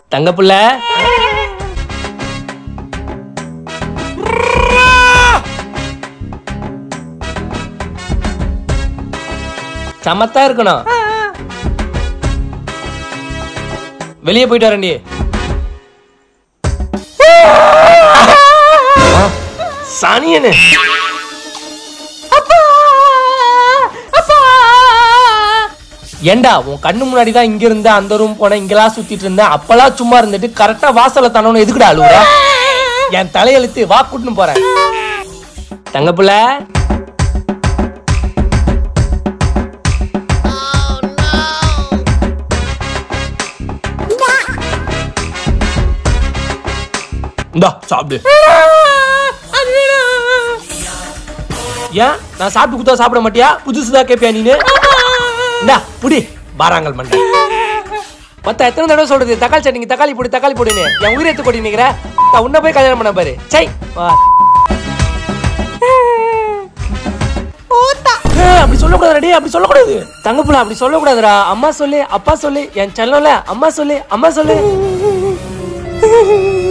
தங்க புள்ள சமத்தா இருக்கணும் வெளியே போயிட்டு வரேன்டி சனியனு ஏண்டா உன் கண்ணு முன்னாடி தான் இங்க இருந்த அந்த ரூம் போன இங்கெல்லாம் சுத்திட்டு இருந்தேன் அப்பெல்லாம் சும்மா இருந்துட்டு கரெக்டா வாசல்ல தானோன்னு எதுக்குடா அழுவுற என் தலையெழுத்து வா கூட்டுன்னு போறேன் தங்க புள்ள இந்தா சாப்பிடு ஏன் நான் சாப்பிட்டு குத்தா சாப்பிட மாட்டியா புதுசுதான் கேப்பியா நீனு இந்தா புடி பாராங்கல் மண்டை மத்த எத்தனை தடவை சொல்றது தக்காளி சட்னிக்கு தக்காளி போடு தக்காளி போடுன்னு என் உயிரை எடுத்து கொட்டி நிக்கிற நான் உன்னை போய் கல்யாணம் பண்ண பாரு சை வா. ஏய், அப்படி சொல்லக்கூடாதுடா டேய் அப்படி சொல்லக்கூடாது தங்கப்புல அப்படி சொல்லக்கூடாதுடா அம்மா சொல்லு அப்பா சொல்லு என் செல்லம்ல அம்மா சொல்லு அம்மா சொல்லு